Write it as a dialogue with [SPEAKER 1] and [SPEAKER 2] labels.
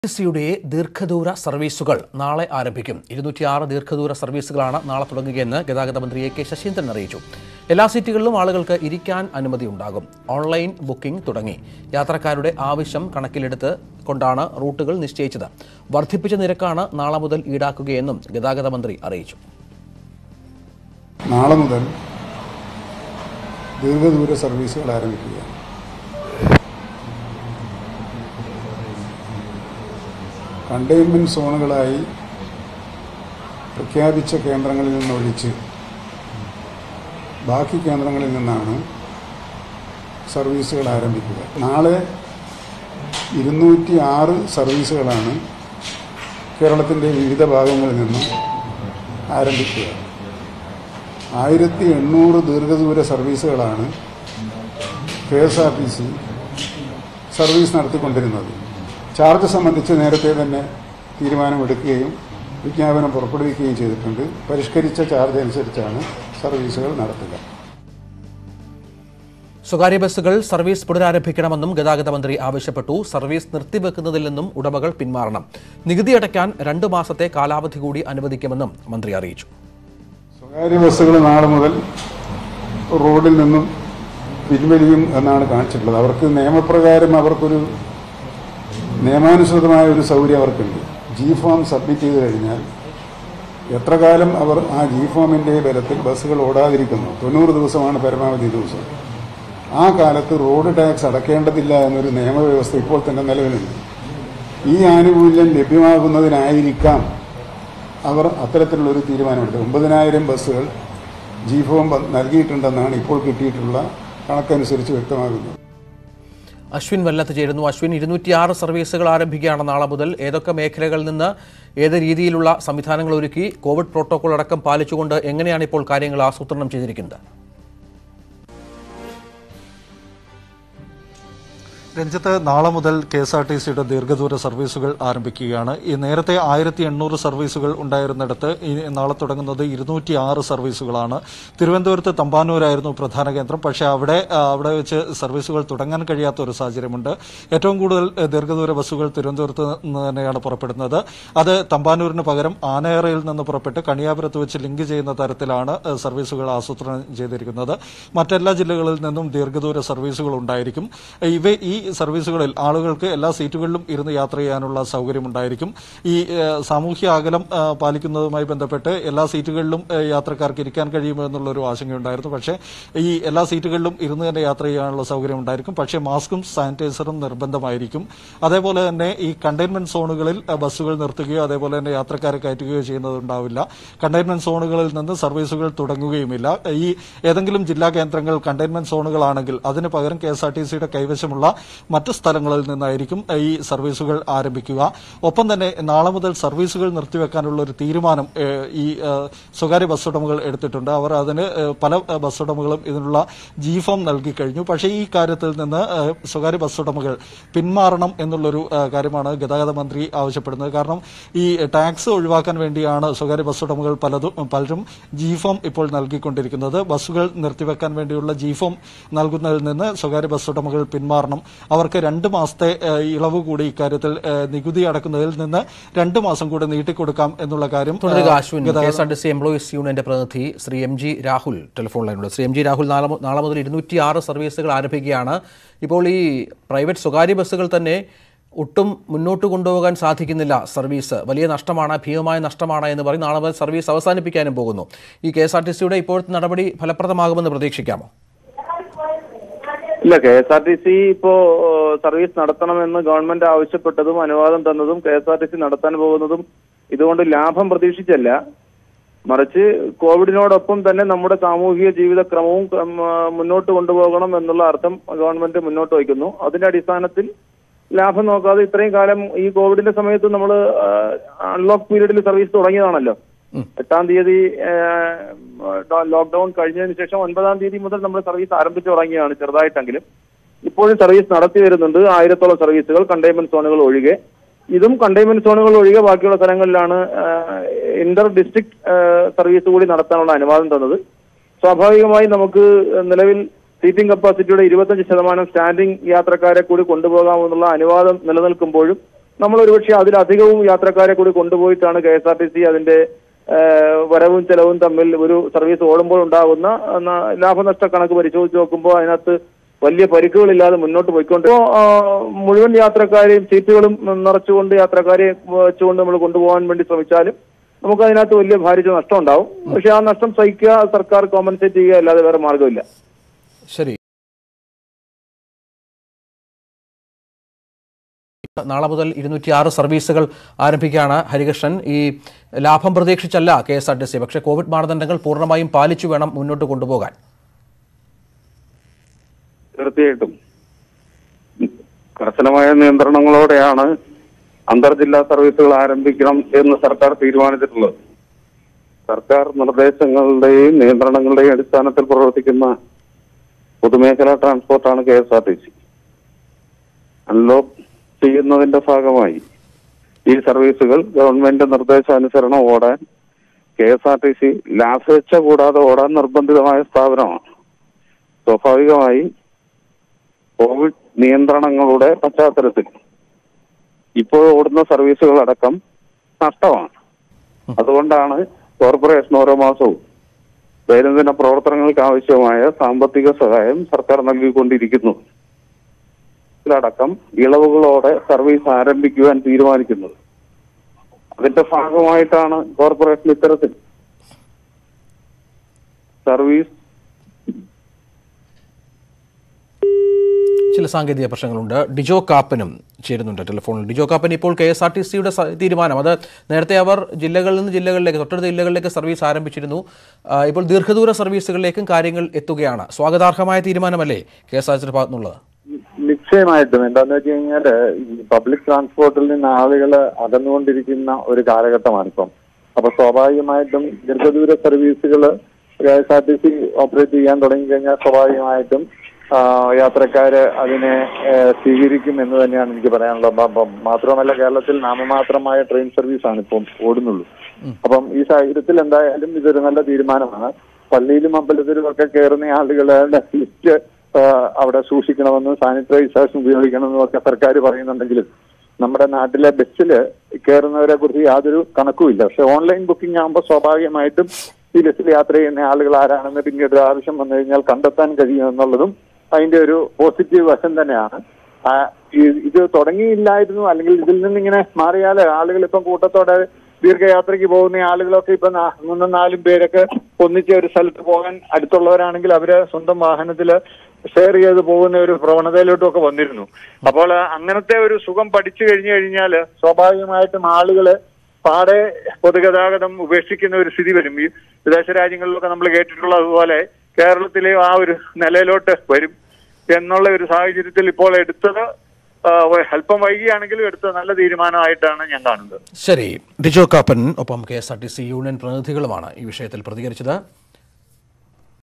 [SPEAKER 1] സിയുടെ ദീർഘദൂര സർവീസുകൾ നാളെ ആരംഭിക്കും ഇരുന്നൂറ്റിയാറ് ദീർഘദൂര സർവീസുകളാണ് നാളെ തുടങ്ങുകയെന്ന് ഗതാഗത മന്ത്രി എ കെ ശശീന്ദ്രൻ അറിയിച്ചു എല്ലാ സീറ്റുകളിലും ആളുകൾക്ക് ഇരിക്കാൻ അനുമതി ഉണ്ടാകും ഓൺലൈൻ ബുക്കിംഗ് തുടങ്ങി യാത്രക്കാരുടെ ആവശ്യം കണക്കിലെടുത്ത് കൊണ്ടാണ് റൂട്ടുകൾ നിശ്ചയിച്ചത് വർദ്ധിപ്പിച്ച നിരക്കാണ് നാളെ മുതൽ ഈടാക്കുകയെന്നും ഗതാഗത മന്ത്രി അറിയിച്ചു
[SPEAKER 2] നാളെ മുതൽ ദീർഘദൂര സർവീസുകൾ ആരംഭിക്കുകയാണ് കണ്ടെയ്ൻമെൻറ്റ് സോണുകളായി പ്രഖ്യാപിച്ച കേന്ദ്രങ്ങളിൽ നിന്നൊഴിച്ച് ബാക്കി കേന്ദ്രങ്ങളിൽ നിന്നാണ് സർവീസുകൾ ആരംഭിക്കുക നാളെ ഇരുന്നൂറ്റി ആറ് സർവീസുകളാണ് കേരളത്തിൻ്റെ വിവിധ ഭാഗങ്ങളിൽ നിന്ന് ആരംഭിക്കുക ആയിരത്തി എണ്ണൂറ് ദീർഘദൂര സർവീസുകളാണ് K S R T C service നടത്തിക്കൊണ്ടിരുന്നത് ചാർജ് സംബന്ധിച്ച് നേരത്തെ തന്നെ തീരുമാനമെടുക്കുകയും വിജ്ഞാപനം പുറപ്പെടുവിക്കുകയും ചെയ്തിട്ടുണ്ട് പരിഷ്കരിച്ച ചാർജ് അനുസരിച്ചാണ് സർവീസുകൾ നടത്തുക
[SPEAKER 1] സ്വകാര്യ ബസ്സുകൾ സർവീസ് പുനരാരംഭിക്കണമെന്നും ഗതാഗത മന്ത്രി ആവശ്യപ്പെട്ടു സർവീസ് നിർത്തിവെക്കുന്നതിൽ നിന്നും ഉടമകൾ പിന്മാറണം നികുതി അടയ്ക്കാൻ രണ്ടു മാസത്തെ കാലാവധി കൂടി അനുവദിക്കുമെന്നും മന്ത്രി അറിയിച്ചു
[SPEAKER 2] സ്വകാര്യ ബസ്സുകൾ നാളെ മുതൽ റോഡിൽ നിന്നും പിൻവലിയും എന്നാണ് കാണിച്ചിട്ടുള്ളത് അവർക്ക് നിയമപ്രകാരം അവർക്കൊരു നിയമാനുസൃതമായ ഒരു സൗകര്യം അവർക്കുണ്ട് ജി ഫോം സബ്മിറ്റ് ചെയ്ത് കഴിഞ്ഞാൽ എത്ര കാലം അവർ ആ ജി ഫോമിൻ്റെ ബലത്തിൽ ബസ്സുകൾ ഓടാതിരിക്കുന്നു തൊണ്ണൂറ് ദിവസമാണ് പരമാവധി ദിവസം ആ കാലത്ത് റോഡ് ടാക്സ് അടക്കേണ്ടതില്ല എന്നൊരു നിയമവ്യവസ്ഥ ഇപ്പോൾ തന്നെ നിലവിലുണ്ട് ഈ ആനുകൂല്യം ലഭ്യമാകുന്നതിനായിരിക്കാം അവർ അത്തരത്തിലുള്ളൊരു തീരുമാനമെടുത്തത് ഒമ്പതിനായിരം ബസ്സുകൾ ജി ഫോം ബ- നൽകിയിട്ടുണ്ടെന്നാണ് ഇപ്പോൾ കിട്ടിയിട്ടുള്ള കണക്കനുസരിച്ച് വ്യക്തമാകുന്നത്
[SPEAKER 1] അശ്വിൻ വല്ലത്ത് ചേരുന്നു അശ്വിൻ ഇരുന്നൂറ്റിയാറ് സർവീസുകൾ ആരംഭിക്കുകയാണ് നാളെ മുതൽ ഏതൊക്കെ മേഖലകളിൽ നിന്ന് ഏത് രീതിയിലുള്ള സംവിധാനങ്ങൾ ഒരുക്കി കോവിഡ് പ്രോട്ടോകോൾ അടക്കം പാലിച്ചുകൊണ്ട് എങ്ങനെയാണ് ഇപ്പോൾ കാര്യങ്ങൾ ആസൂത്രണം ചെയ്തിരിക്കുന്നത്
[SPEAKER 3] രഞ്ജിത്ത് നാളെ മുതൽ കെ എസ് ആർ ടി സിയുടെ ദീർഘദൂര സർവീസുകൾ ആരംഭിക്കുകയാണ് ഈ നേരത്തെ ആയിരത്തി എണ്ണൂറ് സർവീസുകൾ ഉണ്ടായിരുന്നിടത്ത് ഈ നാളെ തുടങ്ങുന്നത് ഇരുന്നൂറ്റി ആറ് സർവീസുകളാണ് തിരുവനന്തപുരത്ത് തമ്പാനൂരായിരുന്നു പ്രധാന കേന്ദ്രം പക്ഷേ അവിടെ ആ, അവിടെ വെച്ച് സർവീസുകൾ തുടങ്ങാൻ കഴിയാത്ത ഒരു സാഹചര്യമുണ്ട് ഏറ്റവും കൂടുതൽ ഏ, ദീർഘദൂര ബസ്സുകൾ തിരുവനന്തപുരത്ത് നിന്ന് തന്നെയാണ് പുറപ്പെടുന്നത് അത് തമ്പാനൂരിന് പകരം ആനയറയിൽ നിന്ന് പുറപ്പെട്ട് കണിയാപുരത്ത് വെച്ച് ലിങ്ക് ചെയ്യുന്ന തരത്തിലാണ് ഏ, സർവീസുകൾ ആസൂത്രണം ചെയ്തിരിക്കുന്നത് മറ്റെല്ലാ ജില്ലകളിൽ നിന്നും ദീർഘദൂര സർവീസുകൾ ഉണ്ടായിരിക്കും ഇവ ഈ സർവീസുകളിൽ ആളുകൾക്ക് എല്ലാ സീറ്റുകളിലും ഇരുന്ന് യാത്ര ചെയ്യാനുള്ള സൗകര്യമുണ്ടായിരിക്കും ഈ ഏഹ്, സാമൂഹ്യ അകലം ഏഹ്, പാലിക്കുന്നതുമായി ബന്ധപ്പെട്ട് എല്ലാ സീറ്റുകളിലും ഏഹ്, യാത്രക്കാർക്ക് ഇരിക്കാൻ കഴിയുമോ എന്നുള്ളൊരു ആശങ്കയുണ്ടായിരുന്നു പക്ഷേ ഈ എല്ലാ സീറ്റുകളിലും ഇരുന്ന് തന്നെ യാത്ര ചെയ്യാനുള്ള സൗകര്യം ഉണ്ടായിരിക്കും പക്ഷേ മാസ്കും സാനിറ്റൈസറും നിർബന്ധമായിരിക്കും അതേപോലെ തന്നെ ഈ കണ്ടെയ്ൻമെന്റ് സോണുകളിൽ ഏഹ്, ബസ്സുകൾ നിർത്തുകയോ അതേപോലെ തന്നെ യാത്രക്കാരെ കയറ്റുകയോ ചെയ്യുന്നതുണ്ടാവില്ല കണ്ടെയ്ൻമെന്റ് സോണുകളിൽ നിന്ന് സർവീസുകൾ തുടങ്ങുകയുമില്ല ഈ ഏതെങ്കിലും ജില്ലാ കേന്ദ്രങ്ങൾ കണ്ടെയ്ൻമെന്റ് സോണുകളാണെങ്കിൽ അതിന് പകരം കെ എസ് ആർ ടി സിയുടെ കൈവശമുള്ള മറ്റ് സ്ഥലങ്ങളിൽ നിന്നായിരിക്കും ഈ സർവീസുകൾ ആരംഭിക്കുക ഒപ്പം തന്നെ നാളെ മുതൽ സർവീസുകൾ നിർത്തിവെക്കാനുള്ള ഒരു തീരുമാനം ഏഹ്, ഈ ഏഹ്, സ്വകാര്യ ബസ് ഉടമകൾ എടുത്തിട്ടുണ്ട് അവർ അതിന് ഏഹ്, പല ഏഹ്, ബസ് ഉടമകളും ഇതിനുള്ള ജി ഫോം നൽകി കഴിഞ്ഞു പക്ഷേ ഈ കാര്യത്തിൽ നിന്ന് ഏഹ്, സ്വകാര്യ ബസ് ഉടമകൾ പിന്മാറണം എന്നുള്ളൊരു ഏഹ്, കാര്യമാണ് ഗതാഗത മന്ത്രി ആവശ്യപ്പെടുന്നത് കാരണം ഈ ടാക്സ് ഒഴിവാക്കാൻ വേണ്ടിയാണ് സ്വകാര്യ ബസ് ഉടമകൾ പലതും പലരും ജി ഫോം ഇപ്പോൾ നൽകിക്കൊണ്ടിരിക്കുന്നത് ബസ്സുകൾ നിർത്തിവെക്കാൻ വേണ്ടിയുള്ള ജി ഫോം നൽകുന്നതിൽ നിന്ന് സ്വകാര്യ ബസ് ഉടമകൾ പിന്മാറണം അവർക്ക് രണ്ട് മാസത്തെ ഏഹ്, ഇളവ് കൂടി ഇക്കാര്യത്തിൽ ഏഹ്, നികുതി അടക്കുന്നതിൽ നിന്ന് രണ്ട് മാസം കൂടി നീട്ടിക്കൊടുക്കാം എന്നുള്ള കാര്യം
[SPEAKER 1] തുടരുക
[SPEAKER 3] ഏഹ്,
[SPEAKER 1] Ashwin K S R T C employees യൂണിയന്റെ പ്രതിനിധി Shri M G Rahul telephone ലൈനിലുണ്ട് ശ്രീ എം ജി രാഹുൽ നാളെ മു- നാളെ മുതൽ ഇരുന്നൂറ്റിയാറ് സർവീസുകൾ ആരംഭിക്കുകയാണ് ഇപ്പോൾ ഈ പ്രൈവറ്റ് സ്വകാര്യ ബസ്സുകൾ തന്നെ ഒട്ടും മുന്നോട്ട് കൊണ്ടുപോകാൻ സാധിക്കുന്നില്ല സർവീസ് വലിയ നഷ്ടമാണ് ഭീമമായ നഷ്ടമാണ് എന്ന് പറയും നാളെ മുതൽ സർവീസ് അവസാനിപ്പിക്കാനും പോകുന്നു ഈ കെ എസ് ആർ ടി സിയുടെ ഇപ്പോഴത്തെ നടപടി ഫലപ്രദമാകുമെന്ന് പ്രതീക്ഷിക്കാമോ
[SPEAKER 4] ഇല്ല K S R T C ഇപ്പോ ഏഹ്, സർവീസ് നടത്തണമെന്ന് ഗവൺമെന്റ് ആവശ്യപ്പെട്ടതും അനുവാദം തന്നതും K S R T C നടത്താൻ പോകുന്നതും ഇതുകൊണ്ട് ലാഭം പ്രതീക്ഷിച്ചല്ല മറിച്ച് കോവിഡിനോടൊപ്പം തന്നെ നമ്മുടെ സാമൂഹിക ജീവിതക്രമവും ഉം, ആ, മുന്നോട്ട് കൊണ്ടുപോകണം എന്നുള്ള അർത്ഥം ഗവൺമെന്റ് മുന്നോട്ട് വയ്ക്കുന്നു അതിന്റെ അടിസ്ഥാനത്തിൽ ലാഭം നോക്കാതെ ഇത്രയും കാലം ഈ കോവിഡിന്റെ സമയത്ത് നമ്മൾ അൺലോക്ക് പീരീഡിൽ സർവീസ് തുടങ്ങിയതാണല്ലോ എട്ടാം തീയതി ലോക്ക്ഡൌൺ കഴിഞ്ഞതിന് ശേഷം ഒൻപതാം തീയതി മുതൽ നമ്മൾ സർവീസ് ആരംഭിച്ചു തുടങ്ങിയാണ് ചെറുതായിട്ടെങ്കിലും ഇപ്പോഴും സർവീസ് നടത്തി വരുന്നുണ്ട് ആയിരത്തോളം സർവീസുകൾ കണ്ടെയ്ൻമെന്റ് സോണുകൾ ഒഴികെ ഇതും കണ്ടെയ്ൻമെന്റ് സോണുകൾ ഒഴികെ ബാക്കിയുള്ള സ്ഥലങ്ങളിലാണ് ഇന്റർ ഡിസ്ട്രിക്ട് സർവീസ് കൂടി നടത്താനുള്ള അനുവാദം തന്നത് സ്വാഭാവികമായി നമുക്ക് നിലവിൽ സീറ്റിംഗ് കപ്പാസിറ്റിയുടെ ഇരുപത്തഞ്ച് ശതമാനം സ്റ്റാൻഡിംഗ് യാത്രക്കാരെ കൂടി കൊണ്ടുപോകാമെന്നുള്ള അനുവാദം നിലനിൽക്കുമ്പോഴും നമ്മൾ ഒരുപക്ഷെ അതിലധികവും യാത്രക്കാരെ കൂടി കൊണ്ടുപോയിട്ടാണ് K S R T C അതിന്റെ ഏഹ്, വരവും ചെലവും തമ്മിൽ ഒരു സർവീസ് ഓടുമ്പോൾ ഉണ്ടാകുന്ന ന- ലാഭനഷ്ട കണക്ക് പരിശോധിച്ച് നോക്കുമ്പോൾ അതിനകത്ത് വലിയ പരിക്കുകളില്ലാതെ മുന്നോട്ട് പോയിക്കൊണ്ട് ഇപ്പോ, ആ, മുഴുവൻ യാത്രക്കാരെയും സീറ്റുകളും നിറച്ചുകൊണ്ട് യാത്രക്കാരെ വെച്ചുകൊണ്ട് നമ്മൾ കൊണ്ടുപോകാൻ വേണ്ടി ശ്രമിച്ചാലും നമുക്ക് അതിനകത്ത് വലിയ ഭാരിച്ച നഷ്ടം ഉണ്ടാവും പക്ഷെ ആ നഷ്ടം സഹിക്കുക സർക്കാർ കോമ്പൻസേറ്റ് ചെയ്യുക അല്ലാതെ വേറെ മാർഗമില്ല
[SPEAKER 1] ശരി നാളെ മുതൽ ഇരുന്നൂറ്റി ആറ് സർവീസുകൾ ആരംഭിക്കുകയാണ് ഹരികൃഷ്ണൻ ഈ ലാഭം പ്രതീക്ഷിച്ചല്ല K S R T C പക്ഷേ കോവിഡ് മാനദണ്ഡങ്ങൾ പൂർണ്ണമായും പാലിച്ചു വേണം മുന്നോട്ട് കൊണ്ടുപോകാൻ
[SPEAKER 5] തീർച്ചയായിട്ടും കർശനമായ നിയന്ത്രണങ്ങളോടെയാണ് അന്തർജില്ലാ സർവീസുകൾ ആരംഭിക്കണം എന്ന് സർക്കാർ തീരുമാനിച്ചിട്ടുള്ളത് സർക്കാർ നിർദ്ദേശങ്ങളുടെയും നിയന്ത്രണങ്ങളുടെയും അടിസ്ഥാനത്തിൽ പ്രവർത്തിക്കുന്ന പൊതുമേഖലാ ട്രാൻസ്പോർട്ടാണ് K S R T C unlock ചെയ്യുന്നതിന്റെ ഭാഗമായി ഈ സർവീസുകൾ ഗവൺമെന്റ് നിർദ്ദേശാനുസരണം ഓടാൻ K S R T C ലാഭേച്ഛ കൂടാതെ ഓടാൻ നിർബന്ധിതമായ സ്ഥാപനമാണ് സ്വാഭാവികമായി കോവിഡ് നിയന്ത്രണങ്ങളുടെ പശ്ചാത്തലത്തിൽ ഇപ്പോൾ ഓടുന്ന സർവീസുകളടക്കം നഷ്ടമാണ് അതുകൊണ്ടാണ് കോർപ്പറേഷൻ ഓരോ മാസവും ദൈനംദിന പ്രവർത്തനങ്ങൾക്ക് ആവശ്യമായ സാമ്പത്തിക സഹായം സർക്കാർ നൽകിക്കൊണ്ടിരിക്കുന്നു ഇതിലടക്കം ഇളവുകളോടെ സർവീസ് ആരംഭിക്കുവാൻ തീരുമാനിക്കുന്നത് അതിന്റെ ഭാഗമായിട്ടാണ് കോർപ്പറേഷൻ ഇത്തരത്തിൽ സർവീസ്
[SPEAKER 1] ചില സാങ്കേതിക പ്രശ്നങ്ങളുണ്ട് ഡിജോ കാപ്പനും ചേരുന്നുണ്ട് ടെലിഫോണിൽ ഡിജോ കാപ്പൻ ഇപ്പോൾ കെ എസ് ആർ ടി സിയുടെ തീരുമാനം അത് നേരത്തെ അവർ ജില്ലകളിൽ നിന്ന് ജില്ലകളിലേക്ക് തൊട്ടടുത്ത ജില്ലകളിലേക്ക് സർവീസ് ആരംഭിച്ചിരുന്നു ആ, ഇപ്പോൾ ദീർഘദൂര സർവീസുകളിലേക്കും കാര്യങ്ങൾ എത്തുകയാണ് സ്വാഗതാർഹമായ തീരുമാനമല്ലേ കെ എസ് ആർ ടിയുടെ ഭാഗത്തുനിന്നുള്ളത്
[SPEAKER 6] നിശ്ചയമായിട്ടും എന്താന്ന് വെച്ച് കഴിഞ്ഞാല് ഈ പബ്ലിക് ട്രാൻസ്പോർട്ടിൽ നിന്ന് ആളുകൾ അകന്നുകൊണ്ടിരിക്കുന്ന ഒരു കാലഘട്ടമാണിപ്പം അപ്പൊ സ്വാഭാവികമായിട്ടും ദീർഘദൂര സർവീസുകൾ K S R T C operate ചെയ്യാൻ തുടങ്ങി കഴിഞ്ഞാൽ സ്വാഭാവികമായിട്ടും ആ, യാത്രക്കാര് അതിനെ ഏ, സ്വീകരിക്കും എന്ന് തന്നെയാണ് എനിക്ക് പറയാനുള്ളത് ബ- ബ- മാത്രമല്ല കേരളത്തിൽ നാമമാത്രമായ ട്രെയിൻ സർവീസ് ആണ് ഇപ്പം ഓടുന്നുള്ളൂ അപ്പം ഈ സാഹചര്യത്തിൽ എന്തായാലും ഇതൊരു നല്ല തീരുമാനമാണ് പള്ളിയിലും അമ്പലത്തിലും ഒക്കെ കയറുന്ന ആളുകളുടെ ലിസ്റ്റ് അവിടെ സൂക്ഷിക്കണമെന്നും സാനിറ്റൈസേഷൻ ഉപയോഗിക്കണമെന്നും ഒക്കെ സർക്കാർ പറയുന്നുണ്ടെങ്കിലും നമ്മുടെ നാട്ടിലെ ബസ്സിൽ കയറുന്നവരെ കുറിച്ച് യാതൊരു കണക്കുമില്ല പക്ഷെ ഓൺലൈൻ ബുക്കിംഗ് ആകുമ്പോൾ സ്വാഭാവികമായിട്ടും ഈ ബസ്സിൽ യാത്ര ചെയ്യുന്ന ആളുകൾ ആരാണെന്ന് പിന്നീട് ഒരു ആവശ്യം വന്നു കഴിഞ്ഞാൽ കണ്ടെത്താൻ കഴിയും എന്നുള്ളതും അതിന്റെ ഒരു പോസിറ്റീവ് വശം തന്നെയാണ് ആ, ഈ- ഇത് തുടങ്ങിയില്ലായിരുന്നു അല്ലെങ്കിൽ ഇതിൽ നിന്നിങ്ങനെ മാറിയാൽ ആളുകൾ ഇപ്പം കൂട്ടത്തോടെ ദീർഘയാത്രയ്ക്ക് പോകുന്ന ആളുകളൊക്കെ ഇപ്പൊ നാ- മൂന്നും നാലും പേരൊക്കെ ഒന്നിച്ച് ഒരു സ്ഥലത്ത് പോകാൻ അടുത്തുള്ളവരാണെങ്കിൽ അവര് സ്വന്തം വാഹനത്തില് ഷെയർ ചെയ്ത് പോകുന്ന ഒരു പ്രവണതയിലോട്ടും ഒക്കെ വന്നിരുന്നു അപ്പോൾ അങ്ങനത്തെ ഒരു സുഖം പഠിച്ചു കഴിഞ്ഞു കഴിഞ്ഞാൽ സ്വാഭാവികമായിട്ടും ആളുകള് പാടെ പൊതുഗതാഗതം ഉപേക്ഷിക്കുന്ന ഒരു സ്ഥിതി വരും ഈ വിദേശ രാജ്യങ്ങളിലൊക്കെ നമ്മൾ കേട്ടിട്ടുള്ളതുപോലെ കേരളത്തിലെ ആ ഒരു നിലയിലോട്ട് വരും എന്നുള്ള ഒരു സാഹചര്യത്തിൽ ഇപ്പോൾ എടുത്തത് ആ, അല്പം വൈകിയാണെങ്കിലും എടുത്ത നല്ല തീരുമാനമായിട്ടാണ് ഞാൻ കാണുന്നത്
[SPEAKER 1] ശരി ഡിജോ കാപ്പൻ ഒപ്പം K S R T C union പ്രതിനിധികളുമാണ് ഈ വിഷയത്തിൽ പ്രതികരിച്ചത്